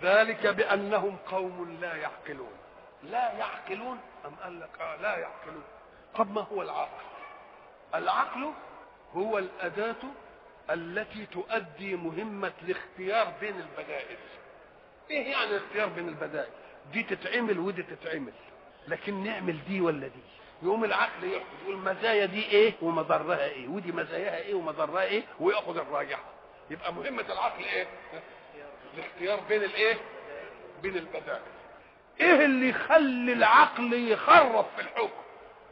ذلك بانهم قوم لا يعقلون لا يعقلون ام قال لك آه لا يعقلون طب ما هو العقل العقل هو الاداه التي تؤدي مهمه الاختيار بين البدائل ايه يعني الاختيار بين البدائل دي تتعمل ودي تتعمل لكن نعمل دي ولا دي يقوم العقل يحكم يقول مزايا دي ايه ومضرها ايه ودي مزاياها ايه ومضرها ايه وياخذ الراجحه يبقى مهمه العقل ايه الاختيار بين الايه بين البدائل ايه اللي يخلي العقل يخرف في الحكم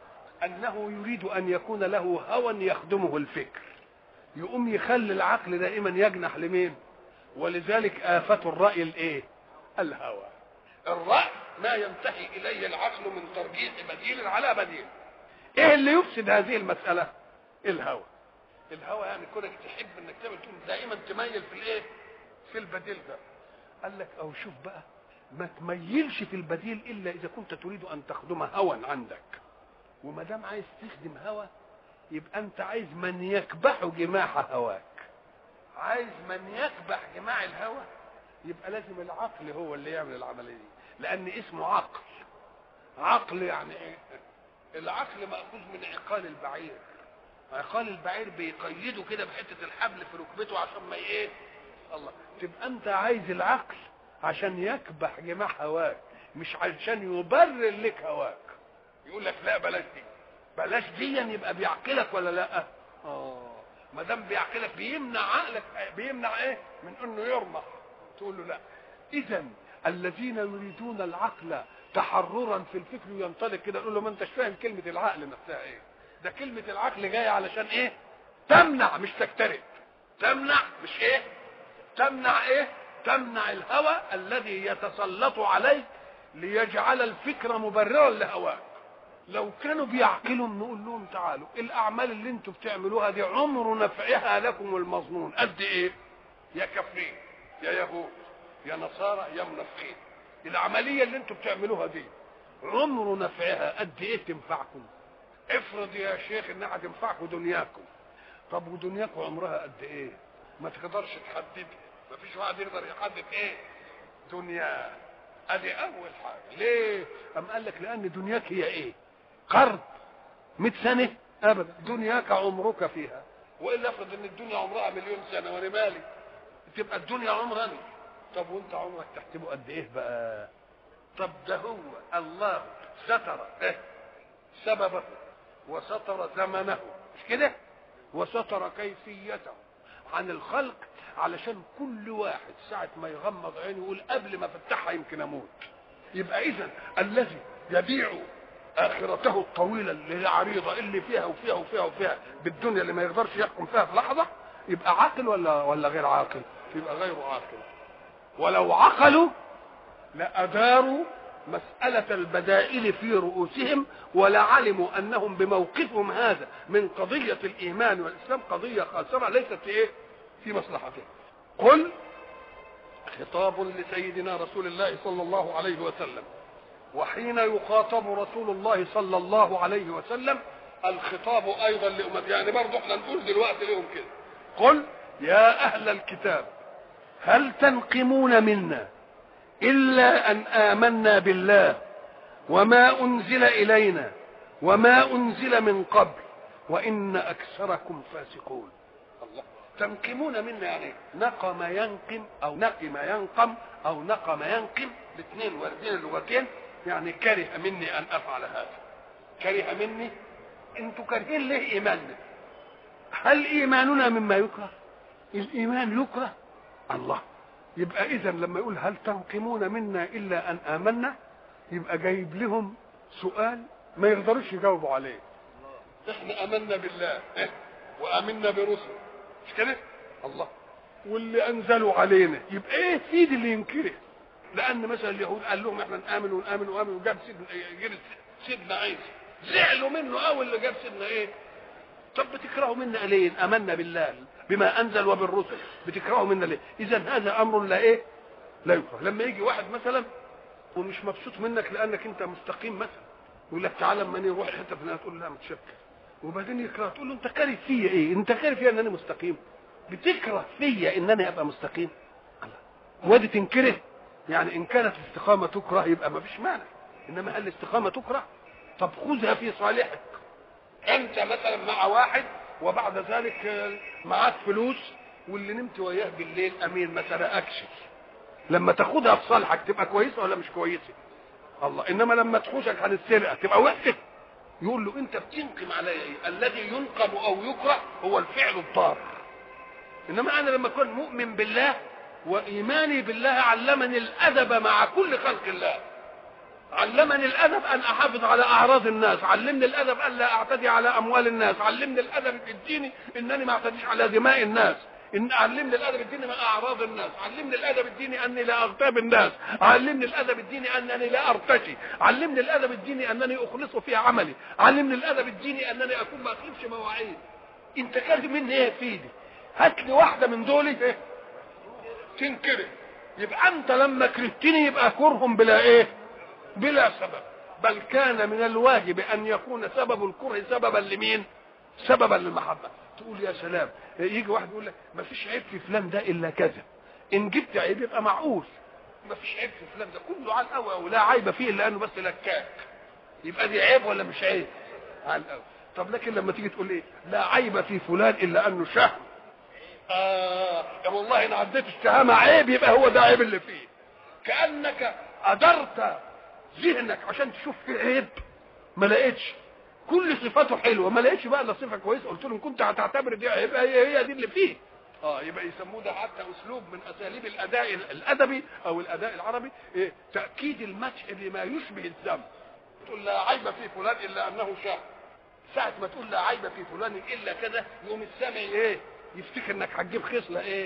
انه يريد ان يكون له هوى يخدمه الفكر يقوم يخلي العقل دائما يجنح لمين ولذلك آفة الرأي الايه الهوى الرأي ما ينتهي إليه العقل من ترجيح بديل على بديل ايه اللي يفسد هذه المسألة الهوى الهوى يعني كونك تحب انك تعمل دائما تميل في الايه في البديل ده قال لك او شوف بقى ما تميلش في البديل الا اذا كنت تريد ان تخدم هوى عندك وما دام عايز تخدم هوى يبقى انت عايز من يكبح جماح هواك عايز من يكبح جماع الهوى يبقى لازم العقل هو اللي يعمل العمليه دي لان اسمه عقل عقل يعني ايه العقل ماخوذ من عقال البعير عقال البعير بيقيده كده بحته الحبل في ركبته عشان ما ايه الله تبقى انت عايز العقل عشان يكبح جماع هواك مش عشان يبرر لك هواك يقول لك لا بلاش دي بلاش دي يبقى بيعقلك ولا لا اه ما دام بيعقلك بيمنع عقلك بيمنع ايه من انه يرمح تقول له لا اذا الذين يريدون العقل تحررا في الفكر وينطلق كده يقول له ما انتش فاهم كلمه العقل نفسها ايه ده كلمه العقل جايه علشان ايه تمنع مش تكترث تمنع مش ايه تمنع ايه تمنع الهوى الذي يتسلط عليك ليجعل الفكر مبررا لهواك لو كانوا بيعقلوا نقول لهم تعالوا الاعمال اللي انتم بتعملوها دي عمر نفعها لكم المظنون قد ايه يا كافرين يا يهود يا نصارى يا منافقين العمليه اللي انتم بتعملوها دي عمر نفعها قد ايه تنفعكم افرض يا شيخ انها هتنفعكم دنياكم طب ودنياكم عمرها قد ايه ما تقدرش تحددها ما فيش واحد يقدر يحدد ايه دنيا ادي اول حاجه ليه ام قال لك لان دنياك هي ايه قرض 100 سنه ابدا دنياك عمرك فيها والا افرض ان الدنيا عمرها مليون سنه وانا مالي تبقى الدنيا عمرها طب وانت عمرك تحسبه قد ايه بقى طب ده هو الله ستر إيه؟ سببه وستر زمنه مش كده وستر كيفيته عن الخلق علشان كل واحد ساعة ما يغمض عينه يقول قبل ما افتحها يمكن اموت يبقى اذا الذي يبيع اخرته الطويلة اللي هي عريضة اللي فيها وفيها وفيها وفيها بالدنيا اللي ما يقدرش يحكم فيها في لحظة يبقى عاقل ولا ولا غير عاقل يبقى غير عاقل ولو عقلوا لأداروا مسألة البدائل في رؤوسهم ولعلموا أنهم بموقفهم هذا من قضية الإيمان والإسلام قضية خاسرة ليست في إيه؟ في مصلحتهم قل خطاب لسيدنا رسول الله صلى الله عليه وسلم وحين يخاطب رسول الله صلى الله عليه وسلم الخطاب ايضا لامته يعني برضه احنا نقول دلوقتي لهم كده قل يا اهل الكتاب هل تنقمون منا الا ان امنا بالله وما انزل الينا وما انزل من قبل وان اكثركم فاسقون الله تنقمون منا يعني نقم ينقم او نقم ينقم او نقم ينقم الاثنين واردين اللغتين يعني كره مني ان افعل هذا كره مني انتوا كارهين ليه ايماننا هل ايماننا مما يكره الايمان يكره الله يبقى اذا لما يقول هل تنقمون منا الا ان امنا يبقى جايب لهم سؤال ما يقدروش يجاوبوا عليه احنا امنا بالله إيه؟ وامنا برسل مش كده الله واللي انزلوا علينا يبقى ايه سيد اللي ينكره لان مثلا اليهود قال لهم احنا نامن ونامن ونامن وجاب سيدنا جيل سيدنا عيسى زعلوا منه قوي اللي جاب سيدنا ايه طب بتكرهوا منا ليه امنا بالله بما انزل وبالرسل بتكرهوا منا ليه اذا هذا امر لا ايه لا يكره لما يجي واحد مثلا ومش مبسوط منك لانك انت مستقيم مثلا يقول لك تعالى اما نروح حته فلانيه تقول لا متشكر وبعدين يكره تقول له انت كاره فيا ايه انت كاره فيا ان انا مستقيم بتكره فيا ان انا ابقى مستقيم الله ودي تنكره يعني ان كانت الاستقامه تكره يبقى ما فيش مانع انما هل الاستقامه تكره طب خذها في صالحك انت مثلا مع واحد وبعد ذلك آه، معاك فلوس واللي نمت وياه بالليل امين ما سرقكش لما تاخدها في صالحك تبقى كويسه ولا مش كويسه الله انما لما تحوشك عن السرقه تبقى وحشه يقول له انت بتنقم على ايه الذي ينقم او يكره هو الفعل الضار انما انا لما اكون مؤمن بالله وايماني بالله علمني الادب مع كل خلق الله علمني الادب ان احافظ على اعراض الناس علمني الادب ان لا اعتدي على اموال الناس علمني الادب الديني انني ما اعتديش على دماء الناس ان علمني الادب الديني مع اعراض الناس علمني الادب الديني اني لا اغتاب الناس علمني الادب الديني انني لا ارتشي علمني الادب الديني انني اخلص في عملي علمني الادب الديني انني اكون ما اخلفش مواعيد انت كاتب مني ايه في ايدي هات لي واحده من دول ايه تنكره يبقى انت لما كرهتني يبقى كرهم بلا ايه بلا سبب بل كان من الواجب ان يكون سبب الكره سببا لمين سببا للمحبه تقول يا سلام يجي واحد يقول لك ما فيش عيب في فلان ده الا كذا ان جبت عيب يبقى معقول ما فيش عيب في فلان ده كله على القوى ولا عيب فيه الا انه بس لكاك يبقى دي عيب ولا مش عيب على القوى طب لكن لما تيجي تقول ايه لا عيب في فلان الا انه شهم آه يا والله ان عديت الشهامة عيب يبقى هو ده عيب اللي فيه كأنك أدرت ذهنك عشان تشوف فيه عيب ما لقيتش كل صفاته حلوه ما لقيتش بقى الا صفه كويسه قلت له كنت هتعتبر دي عيب هي, هي دي اللي فيه اه يبقى يسموه ده حتى اسلوب من اساليب الاداء الادبي او الاداء العربي إيه؟ تاكيد المدح بما يشبه الذم تقول لا عيب في فلان الا انه شاء ساعة ما تقول لا عيب في فلان الا كذا يقوم السامع ايه يفتكر انك هتجيب خصله ايه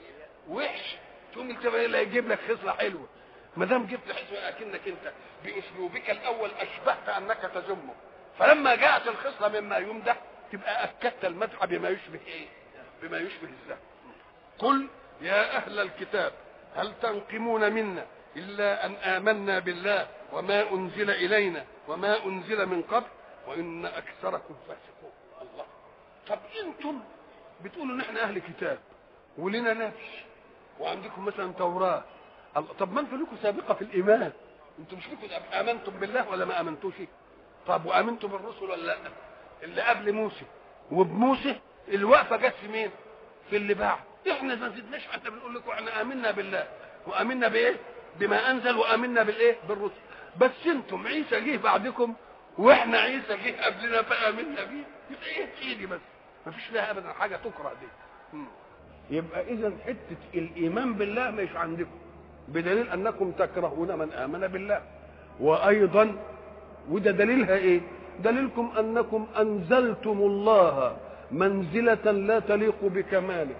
وحش تقوم انت اللي هيجيب لك خصله حلوه ما دام جبت خصله اكنك انت باسلوبك الاول اشبهت انك تذمه فلما جاءت الخصله مما يمدح تبقى اكدت المدح بما يشبه ايه بما يشبه الذم قل يا اهل الكتاب هل تنقمون منا الا ان امنا بالله وما انزل الينا وما انزل من قبل وان اكثركم فاسقون الله طب انتم بتقولوا ان احنا اهل كتاب ولنا نفس وعندكم مثلا توراه الله طب ما انتوا لكم سابقه في الايمان انتوا مش لكم امنتم بالله ولا ما امنتوش طب وامنتم بالرسل ولا لا اللي قبل موسى وبموسى الوقفه جت في مين في اللي بعد احنا ما زدناش حتى بنقول لكم احنا امنا بالله وامنا بايه بما انزل وامنا بالايه بالرسل بس انتم عيسى جه بعدكم واحنا عيسى جه قبلنا فامنا بيه يبقى ايه تيجي بس ما فيش لها ابدا حاجه تقرا دي مم. يبقى اذا حته الايمان بالله مش عندكم بدليل انكم تكرهون من امن بالله وايضا وده دليلها ايه دليلكم انكم انزلتم الله منزله لا تليق بكماله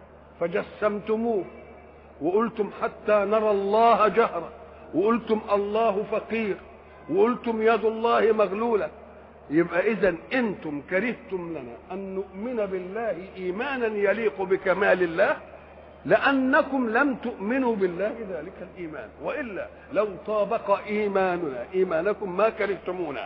فجسمتموه وقلتم حتى نرى الله جهرا وقلتم الله فقير وقلتم يد الله مغلوله يبقى اذا انتم كرهتم لنا ان نؤمن بالله ايمانا يليق بكمال الله لانكم لم تؤمنوا بالله ذلك الايمان والا لو طابق ايماننا ايمانكم ما كرهتمونا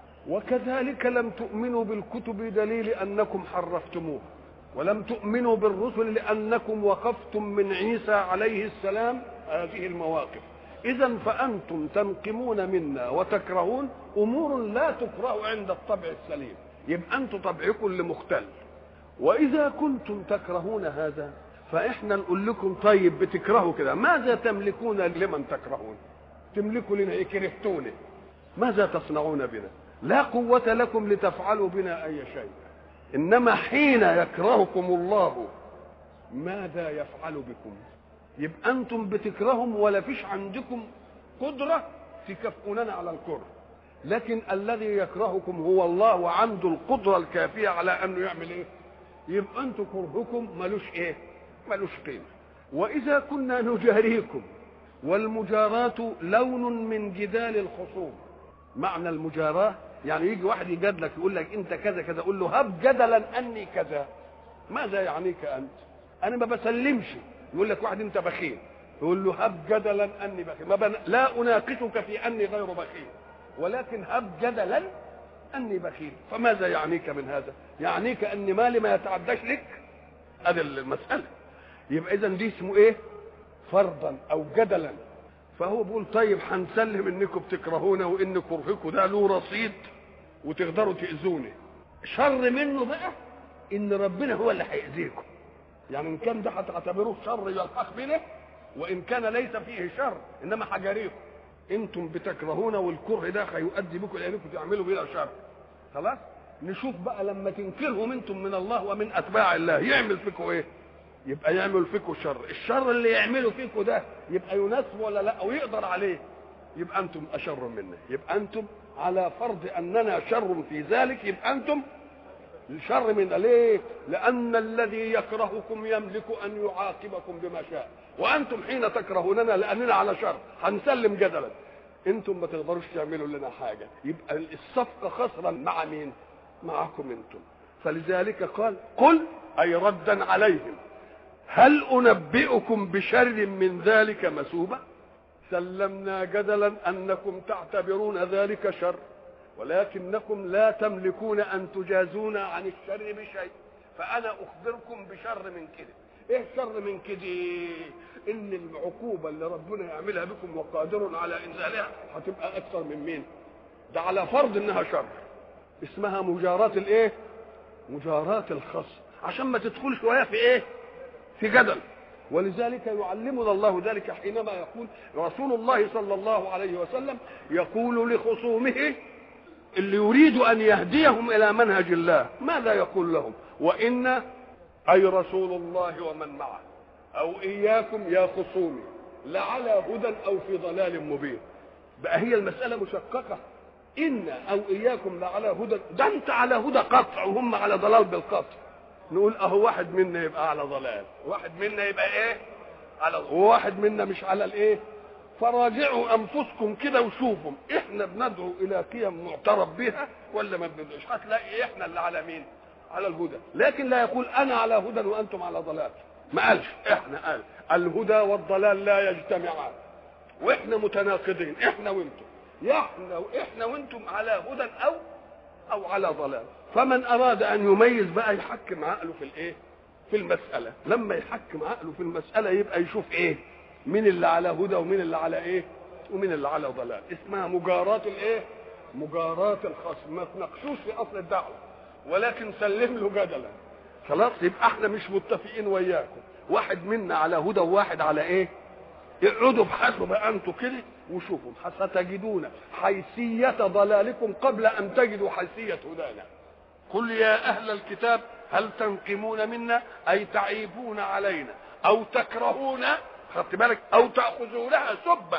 وكذلك لم تؤمنوا بالكتب دليل انكم حرفتموه ولم تؤمنوا بالرسل لانكم وقفتم من عيسى عليه السلام هذه المواقف اذا فانتم تنقمون منا وتكرهون امور لا تكره عند الطبع السليم يبقى انتم طبعكم لمختل واذا كنتم تكرهون هذا فاحنا نقول لكم طيب بتكرهوا كده ماذا تملكون لمن تكرهون تملكوا لنا ايه كرهتونا ماذا تصنعون بنا لا قوة لكم لتفعلوا بنا أي شيء إنما حين يكرهكم الله ماذا يفعل بكم يبقى أنتم بتكرههم ولا فيش عندكم قدرة تكافئوننا على الكره لكن الذي يكرهكم هو الله وعنده القدرة الكافية على أنه يعمل إيه يبقى أنتم كرهكم ملوش إيه ملوش قيمة وإذا كنا نجاريكم والمجاراة لون من جدال الخصوم معنى المجاراة يعني يجي واحد يجادلك يقول لك انت كذا كذا قول له هب جدلا اني كذا ماذا يعنيك انت انا ما بسلمش يقول لك واحد انت بخيل يقول له هب جدلا اني بخيل ما بن... لا اناقشك في اني غير بخيل ولكن هب جدلا اني بخيل فماذا يعنيك من هذا يعنيك ان مالي ما يتعداش لك هذه المساله يبقى اذا دي اسمه ايه فرضا او جدلا فهو بيقول طيب هنسلم انكم بتكرهونا وان كرهكم ده له رصيد وتقدروا تاذوني شر منه بقى ان ربنا هو اللي هيأذيكم يعني ان كان ده هتعتبروه شر يلحق بنا وان كان ليس فيه شر انما حجريكم انتم بتكرهون والكره ده هيؤدي بكم لانكم تعملوا بلا شر خلاص نشوف بقى لما تنكرهم انتم من الله ومن اتباع الله يعمل فيكم ايه يبقى يعمل فيكم شر الشر اللي يعمله فيكم ده يبقى يناسب ولا لا ويقدر عليه يبقى انتم اشر منا يبقى انتم على فرض اننا شر في ذلك يبقى انتم الشر من ليه لان الذي يكرهكم يملك ان يعاقبكم بما شاء وانتم حين تكرهوننا لاننا على شر هنسلم جدلا انتم ما تقدروش تعملوا لنا حاجه يبقى الصفقه خسرا مع مين معكم انتم فلذلك قال قل اي ردا عليهم هل انبئكم بشر من ذلك مثوبه سلمنا جدلا انكم تعتبرون ذلك شر ولكنكم لا تملكون ان تجازونا عن الشر بشيء فانا اخبركم بشر من كده ايه الشر من كده ان العقوبه اللي ربنا يعملها بكم وقادر على انزالها هتبقى اكثر من مين ده على فرض انها شر اسمها مجاراة الايه مجاراة الخصم عشان ما تدخلش شويه في ايه في جدل ولذلك يعلمنا الله ذلك حينما يقول رسول الله صلى الله عليه وسلم يقول لخصومه اللي يريد ان يهديهم الى منهج الله ماذا يقول لهم وان اي رسول الله ومن معه او اياكم يا خصومي لعلى هدى او في ضلال مبين بقى هي المساله مشققه ان او اياكم لعلى هدى ده انت على هدى قطع وهم على ضلال بالقطع نقول اهو واحد منا يبقى على ضلال واحد منا يبقى ايه على وواحد منا مش على الايه فراجعوا انفسكم كده وشوفوا احنا بندعو الى قيم معترف بها ولا ما بندعوش هتلاقي احنا اللي على مين على الهدى لكن لا يقول انا على هدى وانتم على ضلال ما قالش احنا قال الهدى والضلال لا يجتمعان واحنا متناقضين احنا وانتم يا احنا واحنا وانتم على هدى او او على ضلال فمن اراد ان يميز بقى يحكم عقله في الايه في المساله لما يحكم عقله في المساله يبقى يشوف ايه مين اللي على هدى ومين اللي على ايه ومين اللي على ضلال اسمها مجاراة الايه مجاراة الخصم ما تناقشوش في اصل الدعوه ولكن سلم له جدلا خلاص يبقى احنا مش متفقين وياكم واحد منا على هدى وواحد على ايه اقعدوا ابحثوا بقى انتوا كده وشوفوا ستجدون حيثية ضلالكم قبل أن تجدوا حيثية هدانا قل يا أهل الكتاب هل تنقمون منا أي تعيبون علينا أو تكرهون خدت بالك أو تأخذونها سبة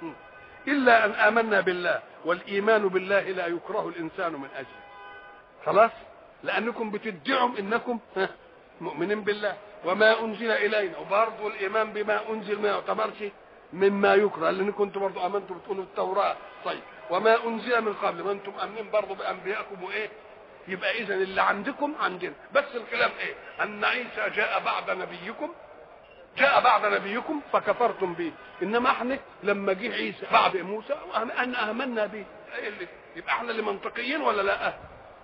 إلا أن آمنا بالله والإيمان بالله لا يكره الإنسان من أجله خلاص لأنكم بتدعوا إنكم مؤمنين بالله وما أنزل إلينا وبرضه الإيمان بما أنزل ما يعتبرش مما يكره لان كنتم برضه امنتم بتقولوا التوراه طيب وما انزل من قبل ما انتم امنين برضه بانبيائكم وايه يبقى اذا اللي عندكم عندنا بس الكلام ايه ان عيسى جاء بعد نبيكم جاء بعد نبيكم فكفرتم به انما احنا لما جه عيسى بعد موسى ان امنا به إيه اللي يبقى احنا اللي منطقيين ولا لا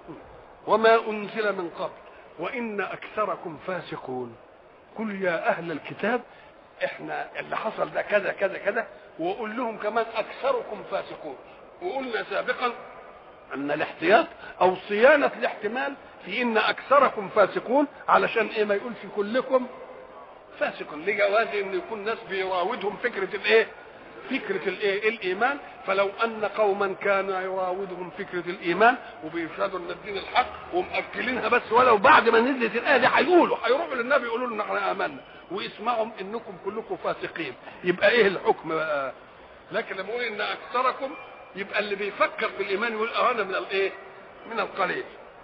وما انزل من قبل وان اكثركم فاسقون قل يا اهل الكتاب احنا اللي حصل ده كذا كذا كذا وقول لهم كمان اكثركم فاسقون وقلنا سابقا ان الاحتياط او صيانه الاحتمال في ان اكثركم فاسقون علشان ايه ما يقولش كلكم فاسق لجواز ان يكون ناس بيراودهم فكره الايه فكرة الايه الايمان فلو ان قوما كان يراودهم فكرة الايمان وبيشهدوا ان الدين الحق ومأكلينها بس ولو بعد ما نزلت الايه دي هيقولوا هيروحوا للنبي يقولوا له احنا امنا ويسمعهم انكم كلكم فاسقين يبقى ايه الحكم بقى لكن لما يقول ان اكثركم يبقى اللي بيفكر في الايمان يقول اه انا من الايه من القليل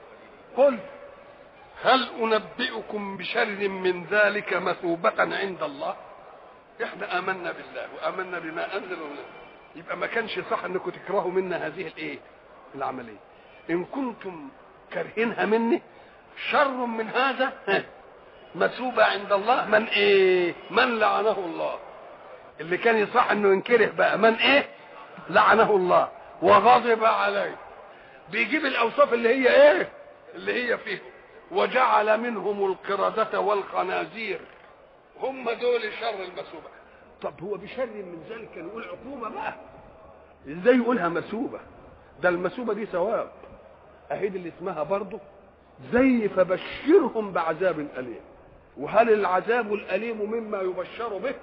قل هل انبئكم بشر من ذلك مثوبة عند الله احنا امنا بالله وامنا بما انزل الله يبقى ما كانش صح انكم تكرهوا منا هذه الايه العمليه ان كنتم كارهينها مني شر من هذا مثوبة عند الله من ايه من لعنه الله اللي كان يصح انه ينكره بقى من ايه لعنه الله وغضب عليه بيجيب الاوصاف اللي هي ايه اللي هي فيه وجعل منهم القردة والخنازير هم دول شر المثوبة طب هو بشر من ذلك كان يقول عقوبه بقى ازاي يقولها مسوبه ده المسوبه دي ثواب اهي دي اللي اسمها برضه زي فبشرهم بعذاب اليم وهل العذاب الاليم مما يبشر به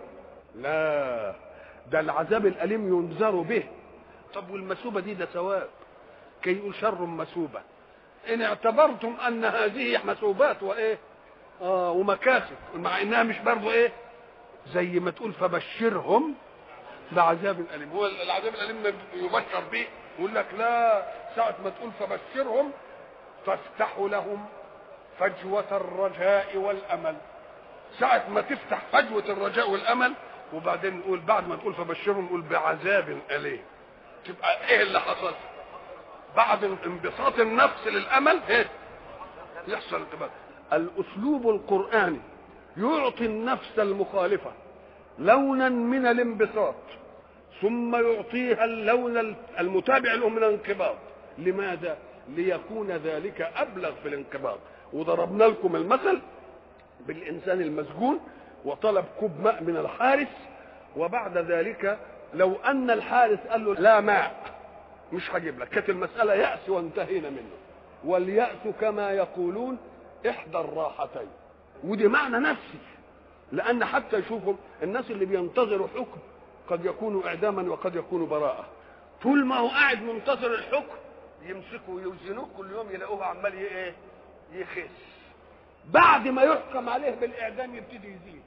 لا ده العذاب الاليم ينذر به طب والمسوبه دي ده ثواب كي يقول شر مسوبه ان اعتبرتم ان هذه مسوبات وايه اه ومكاسب مع انها مش برضه ايه زي ما تقول فبشرهم بعذاب اليم هو العذاب الاليم يبشر به يقول لك لا ساعه ما تقول فبشرهم تفتح لهم فجوة الرجاء والأمل ساعة ما تفتح فجوة الرجاء والأمل وبعدين نقول بعد ما تقول فبشرهم نقول بعذاب أليم تبقى ايه اللي حصل بعد انبساط النفس للأمل ايه يحصل انتباه الأسلوب القرآني يعطي النفس المخالفة لونا من الانبساط ثم يعطيها اللون المتابع له من الانقباض لماذا ليكون ذلك ابلغ في الانقباض وضربنا لكم المثل بالانسان المسجون وطلب كوب ماء من الحارس وبعد ذلك لو ان الحارس قال له لا ماء مش هجيب لك كانت المساله ياس وانتهينا منه والياس كما يقولون احدى الراحتين ودي معنى نفسي لان حتى يشوفوا الناس اللي بينتظروا حكم قد يكون اعداما وقد يكون براءه طول ما هو قاعد منتظر الحكم يمسكوا ويوزنوه كل يوم يلاقوه عمال ايه يخس بعد ما يحكم عليه بالاعدام يبتدي يزيد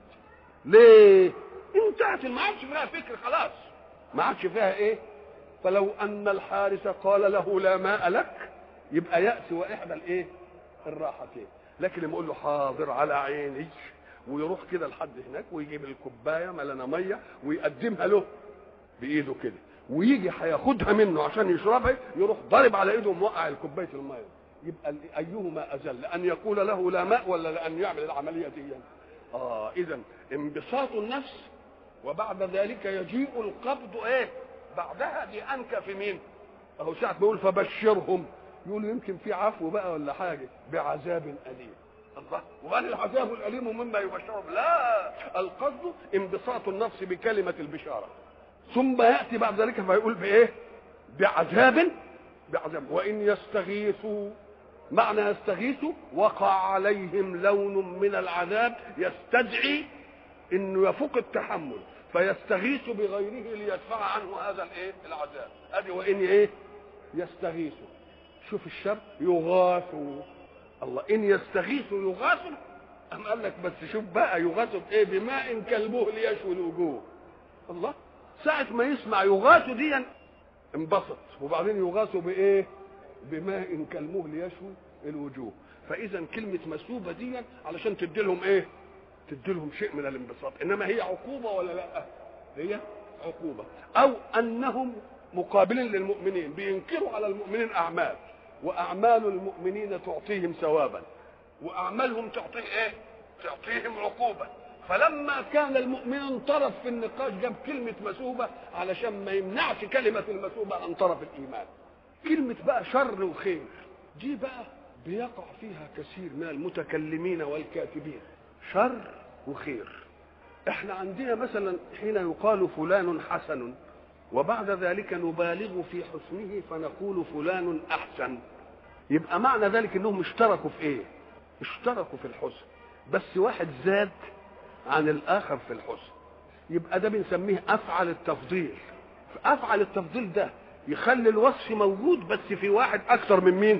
ليه انتهت ما عادش فيها فكر خلاص ما عادش فيها ايه فلو ان الحارس قال له لا ماء لك يبقى يأس واحدى الايه الراحتين لكن لما يقول له حاضر على عيني ويروح كده لحد هناك ويجيب الكوبايه ملانه ميه ويقدمها له بايده كده ويجي هياخدها منه عشان يشربها يروح ضارب على ايده وموقع الكوبايه الميه يبقى ايهما اذل ان يقول له لا ماء ولا لان يعمل العمليه دي اه اذا انبساط النفس وبعد ذلك يجيء القبض ايه بعدها دي انكى في مين اهو ساعه ما يقول فبشرهم يقول يمكن في عفو بقى ولا حاجه بعذاب اليم الله وقال العذاب الاليم مما يبشرهم لا القصد انبساط النفس بكلمه البشاره ثم ياتي بعد ذلك فيقول بايه بعذاب بعذاب وان يستغيثوا معنى يستغيثوا وقع عليهم لون من العذاب يستدعي انه يفوق التحمل فيستغيث بغيره ليدفع عنه هذا الايه العذاب ادي وان ايه يستغيثوا شوف الشر يغاثوا الله ان يستغيثوا يغاثوا أم قال لك بس شوف بقى يغاثوا بايه بماء كالمهل يشوي الوجوه الله ساعة ما يسمع يغاثوا دي انبسط وبعدين يغاثوا بايه بماء كالمهل يشوي الوجوه فاذا كلمة مسوبة دي علشان تدي لهم ايه تدي لهم شيء من الانبساط انما هي عقوبة ولا لا هي عقوبة او انهم مقابلين للمؤمنين بينكروا على المؤمنين اعمال واعمال المؤمنين تعطيهم ثوابا واعمالهم تعطيه ايه تعطيهم عقوبه فلما كان المؤمن انطرف في النقاش جاب كلمة مسوبة علشان ما يمنعش كلمة المسوبة عن طرف الإيمان كلمة بقى شر وخير دي بقى بيقع فيها كثير من المتكلمين والكاتبين شر وخير احنا عندنا مثلا حين يقال فلان حسن وبعد ذلك نبالغ في حسنه فنقول فلان احسن يبقى معنى ذلك انهم اشتركوا في ايه اشتركوا في الحسن بس واحد زاد عن الاخر في الحسن يبقى ده بنسميه افعل التفضيل افعل التفضيل ده يخلي الوصف موجود بس في واحد اكثر من مين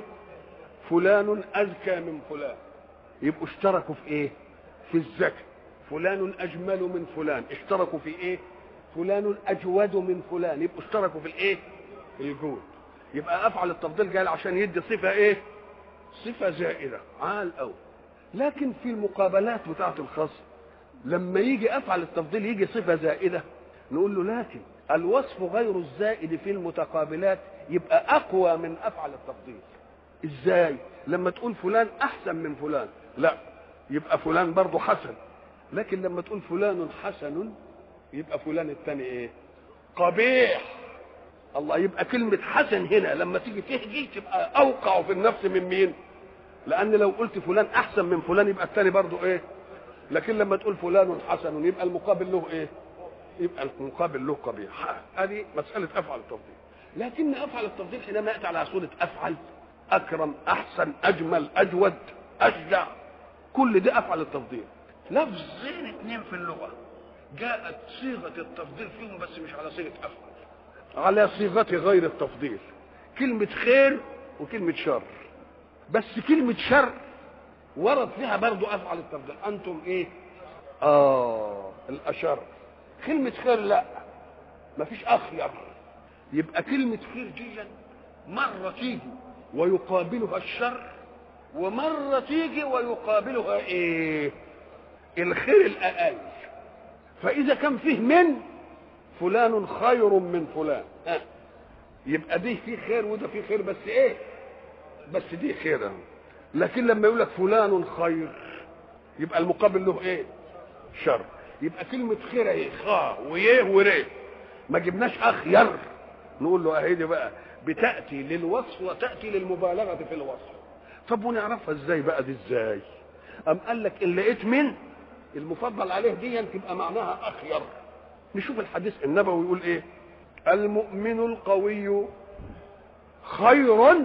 فلان اذكى من فلان يبقوا اشتركوا في ايه في الذكاء فلان اجمل من فلان اشتركوا في ايه فلان اجود من فلان يبقوا اشتركوا في الايه في الجود يبقى افعل التفضيل جاي عشان يدي صفه ايه صفه زائده عال قوي لكن في المقابلات بتاعه الخصم لما يجي افعل التفضيل يجي صفه زائده نقول له لكن الوصف غير الزائد في المتقابلات يبقى اقوى من افعل التفضيل ازاي لما تقول فلان احسن من فلان لا يبقى فلان برضه حسن لكن لما تقول فلان حسن يبقى فلان الثاني ايه قبيح الله يبقى كلمة حسن هنا لما تيجي تهجي تبقى أوقع في النفس من مين؟ لأن لو قلت فلان أحسن من فلان يبقى الثاني برضه إيه؟ لكن لما تقول فلان حسن يبقى المقابل له إيه؟ يبقى المقابل له قبيح هذه مساله افعل التفضيل لكن افعل التفضيل حينما ياتي على صوره افعل اكرم احسن اجمل اجود اشجع كل ده افعل التفضيل لفظين اثنين في اللغه جاءت صيغه التفضيل فيهم بس مش على صيغه افعل على صيغه غير التفضيل كلمه خير وكلمه شر بس كلمه شر ورد فيها برضو افعل التفضيل انتم ايه اه الاشر كلمه خير لا مفيش اخير يبقى كلمه خير دي مره تيجي ويقابلها الشر ومره تيجي ويقابلها ايه الخير الاقل فاذا كان فيه من فلان خير من فلان ها. يبقى دي فيه خير وده فيه خير بس ايه بس دي خير لكن لما يقول لك فلان خير يبقى المقابل له ايه شر يبقى كلمة خير ايه خا ويه وريه ما جبناش اخير نقول له اهي دي بقى بتأتي للوصف وتأتي للمبالغة في الوصف طب ونعرفها ازاي بقى دي ازاي ام قال لك ان لقيت من المفضل عليه دي تبقى معناها اخير نشوف الحديث النبوي يقول ايه المؤمن القوي خير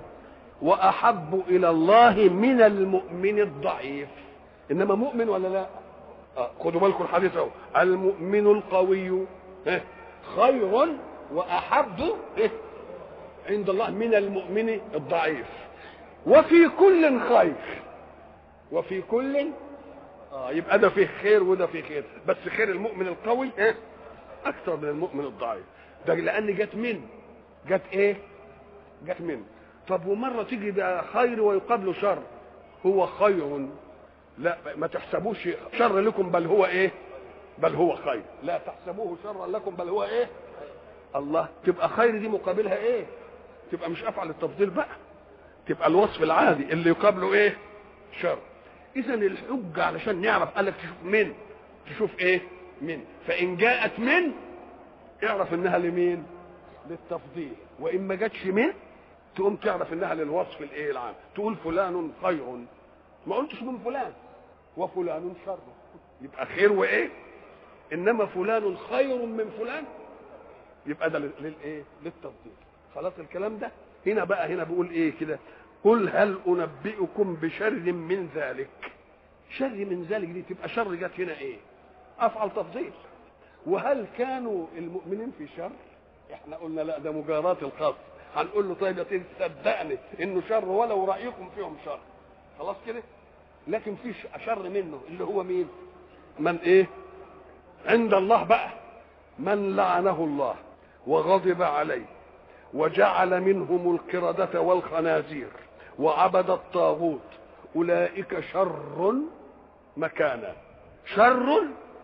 واحب الى الله من المؤمن الضعيف انما مؤمن ولا لا آه خدوا بالكم الحديث اهو المؤمن القوي اه خير واحب اه عند الله من المؤمن الضعيف وفي كل خير وفي كل اه يبقى ده فيه خير وده فيه خير بس خير المؤمن القوي اه اكثر من المؤمن الضعيف ده لان جت من جت ايه جت من طب ومره تيجي بقى خير ويقابله شر هو خير لا ما تحسبوش شر لكم بل هو ايه بل هو خير لا تحسبوه شرا لكم بل هو ايه الله تبقى خير دي مقابلها ايه تبقى مش افعل التفضيل بقى تبقى الوصف العادي اللي يقابله ايه شر اذا الحجه علشان نعرف قال لك تشوف من تشوف ايه من فان جاءت من اعرف انها لمين للتفضيل وان ما جاتش من تقوم تعرف انها للوصف الايه العام تقول فلان خير ما قلتش من فلان وفلان شر يبقى خير وايه انما فلان خير من فلان يبقى ده للايه للتفضيل خلاص الكلام ده هنا بقى هنا بيقول ايه كده قل هل انبئكم بشر من ذلك شر من ذلك دي تبقى شر جت هنا ايه افعل تفضيل وهل كانوا المؤمنين في شر احنا قلنا لا ده مجاراة الخاص هنقول له طيب يا سيدي صدقني انه شر ولو رايكم فيهم شر خلاص كده لكن في شر منه اللي هو مين من ايه عند الله بقى من لعنه الله وغضب عليه وجعل منهم القردة والخنازير وعبد الطاغوت أولئك شر مكانا شر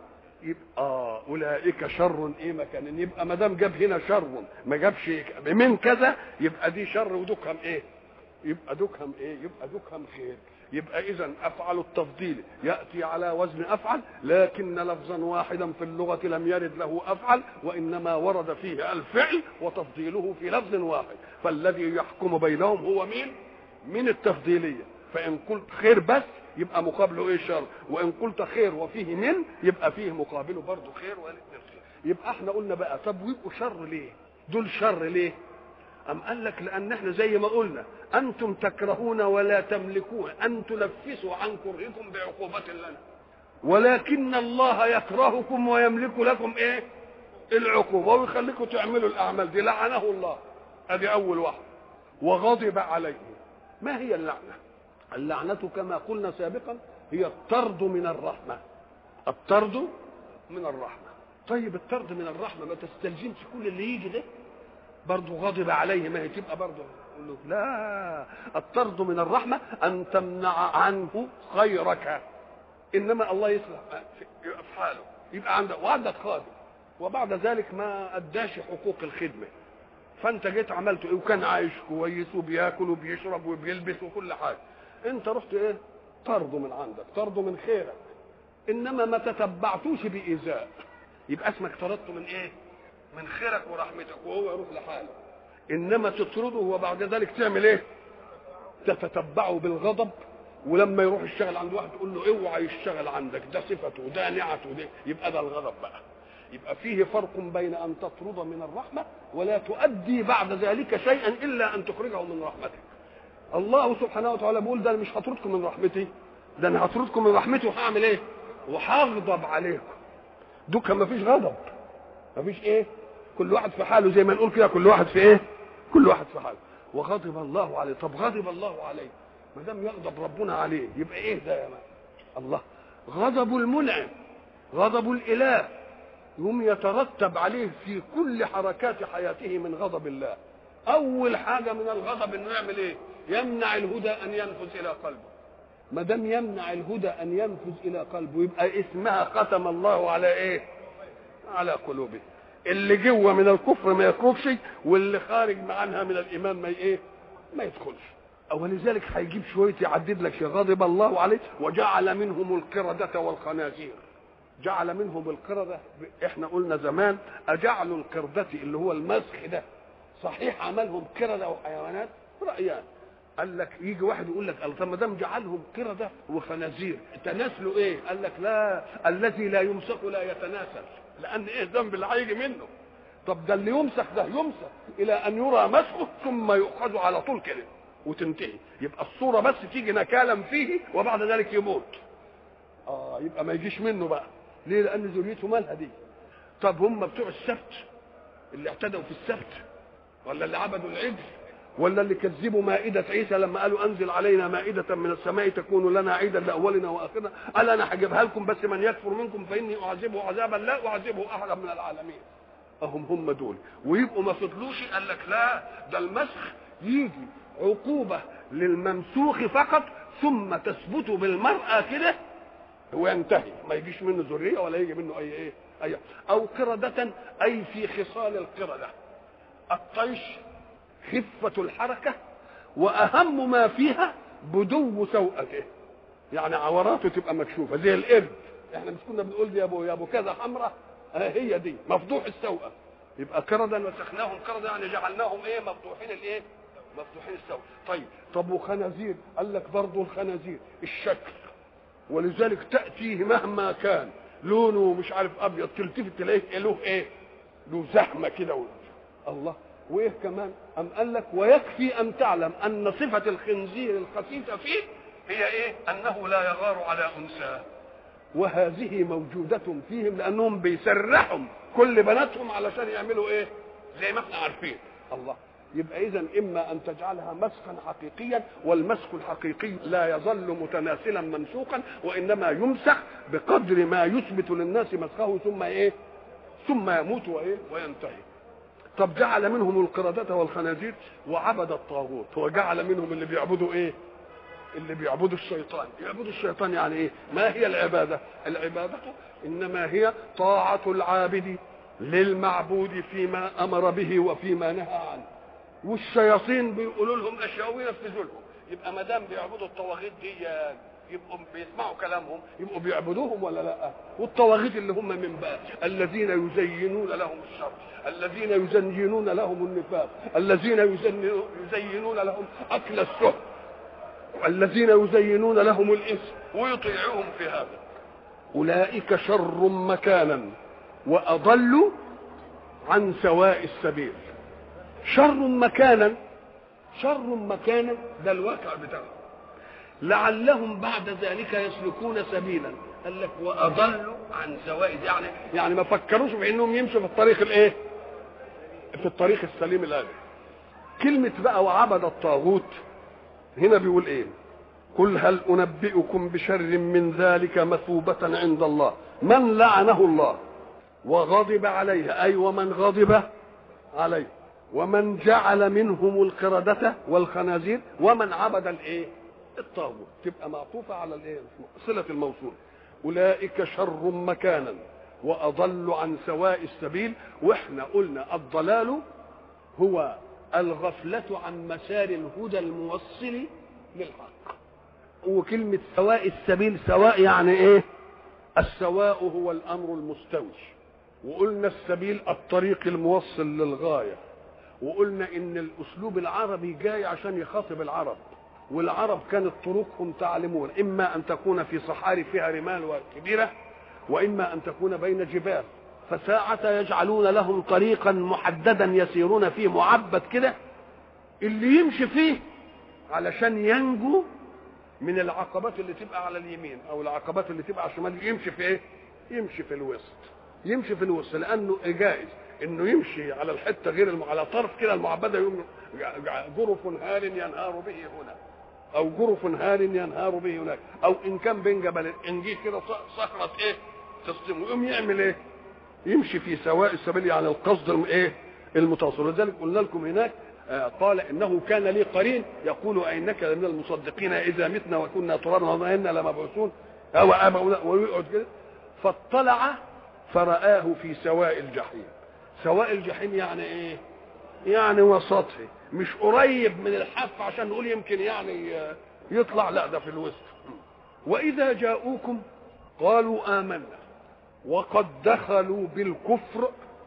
يبقى أولئك شر إيه مكانا يبقى ما دام جاب هنا شر ما جابش من كذا يبقى دي شر ودكهم إيه يبقى دكهم إيه يبقى دكهم خير يبقى اذا افعل التفضيل ياتي على وزن افعل لكن لفظا واحدا في اللغه لم يرد له افعل وانما ورد فيه الفعل وتفضيله في لفظ واحد فالذي يحكم بينهم هو مين من التفضيليه فان قلت خير بس يبقى مقابله ايه شر وان قلت خير وفيه من يبقى فيه مقابله برضه خير والاثنين خير يبقى احنا قلنا بقى طب ويبقوا شر ليه دول شر ليه أم قال لك لأن احنا زي ما قلنا أنتم تكرهون ولا تملكون أن تنفسوا عن كرهكم بعقوبة لنا ولكن الله يكرهكم ويملك لكم إيه؟ العقوبة ويخليكم تعملوا الأعمال دي لعنه الله أدي أول واحد وغضب عليه ما هي اللعنة؟ اللعنة كما قلنا سابقا هي الطرد من الرحمة الطرد من الرحمة طيب الطرد من الرحمة ما تستلزمش كل اللي يجي ده برضه غضب عليه ما هي تبقى برضه له لا الطرد من الرحمة أن تمنع عنه خيرك إنما الله يصلح أفعاله يبقى عندك وعندك خادم وبعد ذلك ما أداش حقوق الخدمة فأنت جيت عملت إيه وكان عايش كويس وبياكل وبيشرب وبيلبس وكل حاجة أنت رحت إيه طرده من عندك طرده من خيرك إنما ما تتبعتوش بإيذاء يبقى اسمك طردته من إيه من خيرك ورحمتك وهو يروح لحاله انما تطرده وبعد ذلك تعمل ايه تتتبعه بالغضب ولما يروح يشتغل عند واحد تقول له اوعى يشتغل عندك ده صفته ده نعته ده يبقى ده الغضب بقى يبقى فيه فرق بين ان تطرد من الرحمه ولا تؤدي بعد ذلك شيئا الا ان تخرجه من رحمتك الله سبحانه وتعالى بيقول ده انا مش هطردكم من رحمتي ده انا هطردكم من رحمتي وهعمل ايه وهغضب عليكم دوكا ما فيش غضب ما فيش ايه كل واحد في حاله زي ما نقول كده كل واحد في ايه كل واحد في حاله وغضب الله عليه طب غضب الله عليه ما دام يغضب ربنا عليه يبقى ايه ده يا مان الله غضب المنعم غضب الاله يوم يترتب عليه في كل حركات حياته من غضب الله اول حاجه من الغضب انه يعمل ايه يمنع الهدى ان ينفذ الى قلبه ما دام يمنع الهدى ان ينفذ الى قلبه يبقى اسمها ختم الله على ايه على قلوبه اللي جوه من الكفر ما يخرجش واللي خارج عنها من الايمان ما ايه ما يدخلش ولذلك هيجيب شويه يعدد لك غضب الله عليه وجعل منهم القردة والخنازير جعل منهم القردة احنا قلنا زمان اجعلوا القردة اللي هو المسخ ده صحيح عملهم قردة وحيوانات رأيان قال لك يجي واحد يقول لك طب ما دام جعلهم قردة وخنازير تناسلوا ايه؟ قال لك لا الذي لا يمسك لا يتناسل لان ايه الذنب اللي هيجي منه طب ده اللي يمسك ده يمسك الى ان يرى مسخه ثم يؤخذ على طول كده وتنتهي يبقى الصورة بس تيجي نكالا فيه وبعد ذلك يموت اه يبقى ما يجيش منه بقى ليه لان ذريته مالها دي طب هم بتوع السبت اللي اعتدوا في السبت ولا اللي عبدوا العجل ولا اللي كذبوا مائدة عيسى لما قالوا أنزل علينا مائدة من السماء تكون لنا عيدا لأولنا وآخرنا قال أنا هجيبها لكم بس من يكفر منكم فإني أعذبه عذابا لا أعذبه أحدا من العالمين أهم هم دول ويبقوا ما فضلوش قال لك لا ده المسخ يجي عقوبة للممسوخ فقط ثم تثبت بالمرأة كده وينتهي ما يجيش منه ذرية ولا يجي منه أي إيه أي أو قردة أي في خصال القردة الطيش خفة الحركة وأهم ما فيها بدو سوءته يعني عوراته تبقى مكشوفة زي القرد احنا مش كنا بنقول دي يا ابو يا ابو كذا حمراء آه هي دي مفضوح السوءة يبقى قردا مسخناهم قردا يعني جعلناهم ايه مفضوحين الايه مفتوحين السوء طيب طب وخنازير قال لك برضه الخنازير الشكل ولذلك تأتيه مهما كان لونه مش عارف ابيض تلتفت تلاقيه له ايه له زحمه كده الله وايه كمان ام قال لك ويكفي ان تعلم ان صفه الخنزير الخفيفه فيه هي ايه انه لا يغار على انثى وهذه موجودة فيهم لأنهم بيسرحهم كل بناتهم علشان يعملوا إيه؟ زي ما احنا عارفين الله يبقى إذا إما أن تجعلها مسخا حقيقيا والمسخ الحقيقي لا يظل متناسلا منسوقا وإنما يمسخ بقدر ما يثبت للناس مسخه ثم إيه؟ ثم يموت وإيه؟ وينتهي طب جعل منهم القردة والخنازير وعبد الطاغوت وجعل منهم اللي بيعبدوا ايه اللي بيعبدوا الشيطان يعبدوا الشيطان يعني ايه ما هي العبادة العبادة انما هي طاعة العابد للمعبود فيما امر به وفيما نهى عنه والشياطين بيقولوا لهم اشياء وينفذوا لهم يبقى ما دام بيعبدوا الطواغيت دي يبقوا بيسمعوا كلامهم يبقوا بيعبدوهم ولا لا والطواغيت اللي هم من بقى الذين يزينون لهم الشر الذين يزينون لهم النفاق الذين يزينون لهم اكل السهل الذين يزينون لهم الاثم ويطيعوهم في هذا اولئك شر مكانا واضل عن سواء السبيل شر مكانا شر مكانا ده الواقع بتاعهم لعلهم بعد ذلك يسلكون سبيلا قال لك واضلوا عن سواء يعني يعني ما فكروش في انهم يمشوا في الطريق الايه في الطريق السليم الآن كلمة بقى وعبد الطاغوت هنا بيقول ايه قل هل أنبئكم بشر من ذلك مثوبة عند الله من لعنه الله وغضب عليه أي ومن غضب عليه ومن جعل منهم القردة والخنازير ومن عبد الايه الطاغوت تبقى معطوفة على الايه صلة الموصول أولئك شر مكانا واضل عن سواء السبيل واحنا قلنا الضلال هو الغفلة عن مسار الهدى الموصل للحق وكلمة سواء السبيل سواء يعني ايه السواء هو الامر المستوي وقلنا السبيل الطريق الموصل للغاية وقلنا ان الاسلوب العربي جاي عشان يخاطب العرب والعرب كانت طرقهم تعلمون اما ان تكون في صحاري فيها رمال كبيره واما ان تكون بين جبال فساعة يجعلون لهم طريقا محددا يسيرون فيه معبد كده اللي يمشي فيه علشان ينجو من العقبات اللي تبقى على اليمين او العقبات اللي تبقى على الشمال يمشي في ايه يمشي في الوسط يمشي في الوسط لانه جائز انه يمشي على الحته غير الم... على طرف كده المعبده يقوم جرف هار ينهار به هنا او جرف هار ينهار به هناك او ان كان بين جبلين ان جه كده صخره ايه تصدمه يقوم يعمل ايه يمشي في سواء السبيل يعني القصد ايه المتوسط ولذلك قلنا لكم هناك قال انه كان لي قرين يقول انك لمن المصدقين اذا متنا وكنا ترابا وإنا لمبعوثون او اباؤنا ويقعد كده فاطلع فرآه في سواء الجحيم سواء الجحيم يعني ايه يعني وسطه مش قريب من الحف عشان نقول يمكن يعني يطلع لا ده في الوسط واذا جاءوكم قالوا امنا وقد دخلوا بالكفر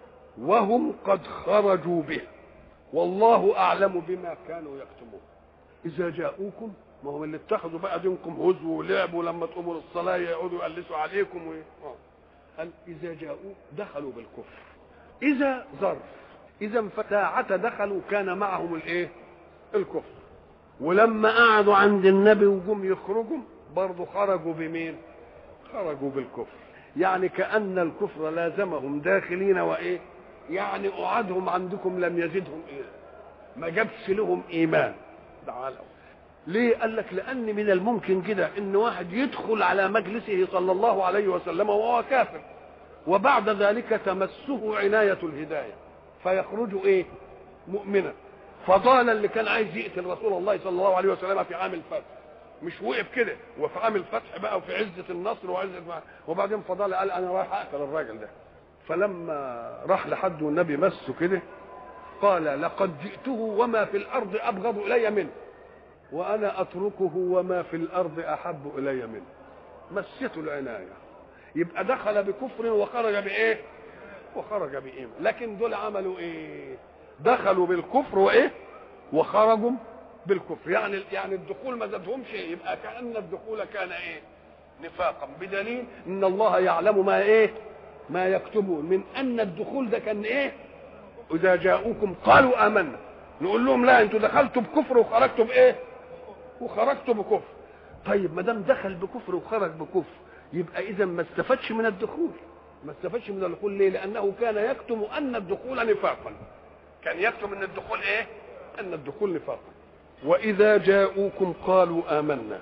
وهم قد خرجوا به والله اعلم بما كانوا يكتمون اذا جاءوكم ما هم اللي اتخذوا بقى دينكم هزو ولعب ولما تقوموا للصلاه يقعدوا يقلسوا عليكم و... قال اذا جاءوا دخلوا بالكفر اذا ظرف اذا فساعة دخلوا كان معهم الايه الكفر ولما قعدوا عند النبي وجم يخرجوا برضه خرجوا بمين خرجوا بالكفر يعني كأن الكفر لازمهم داخلين وايه يعني قعدهم عندكم لم يزدهم ايه ما جابش لهم ايمان تعالوا ليه قال لك لان من الممكن كده ان واحد يدخل على مجلسه صلى الله عليه وسلم وهو كافر وبعد ذلك تمسه عناية الهداية فيخرج ايه مؤمنا فضال اللي كان عايز يقتل رسول الله صلى الله عليه وسلم في عام الفتح مش وقف كده وفي عام الفتح بقى وفي عزة النصر وعزة وبعدين فضال قال انا رايح اقتل الراجل ده فلما راح لحد والنبي مسه كده قال لقد جئته وما في الارض ابغض الي منه وانا اتركه وما في الارض احب الي منه مسته العنايه يبقى دخل بكفر وخرج بايه وخرج بايمان لكن دول عملوا ايه دخلوا بالكفر وايه وخرجوا بالكفر يعني يعني الدخول ما زادهمش يبقى كان الدخول كان ايه نفاقا بدليل ان الله يعلم ما ايه ما يكتبون من ان الدخول ده كان ايه اذا جاءوكم قالوا امنا نقول لهم لا انتوا دخلتوا بكفر وخرجتوا بايه وخرجتوا بكفر طيب ما دام دخل بكفر وخرج بكفر يبقى اذا ما استفادش من الدخول ما استفادش من الدخول ليه لانه كان يكتم ان الدخول نفاقا كان يكتم ان الدخول ايه ان الدخول نفاقا واذا جاءوكم قالوا امنا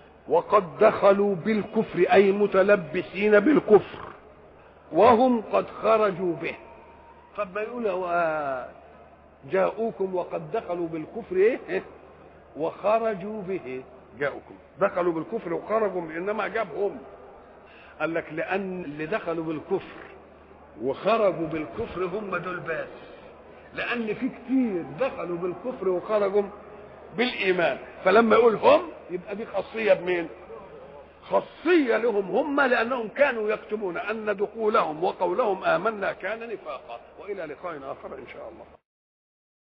وقد دخلوا بالكفر اي متلبسين بالكفر وهم قد خرجوا به طب ما يقول جاءوكم وقد دخلوا بالكفر ايه وخرجوا به جاءوكم دخلوا بالكفر وخرجوا انما جابهم قال لك لان اللي دخلوا بالكفر وخرجوا بالكفر هم دول بس لان في كتير دخلوا بالكفر وخرجوا بالايمان فلما يقول هم يبقى دي خاصيه بمين خاصيه لهم هم لانهم كانوا يكتمون ان دخولهم وقولهم امنا كان نفاقا والى لقاء اخر ان شاء الله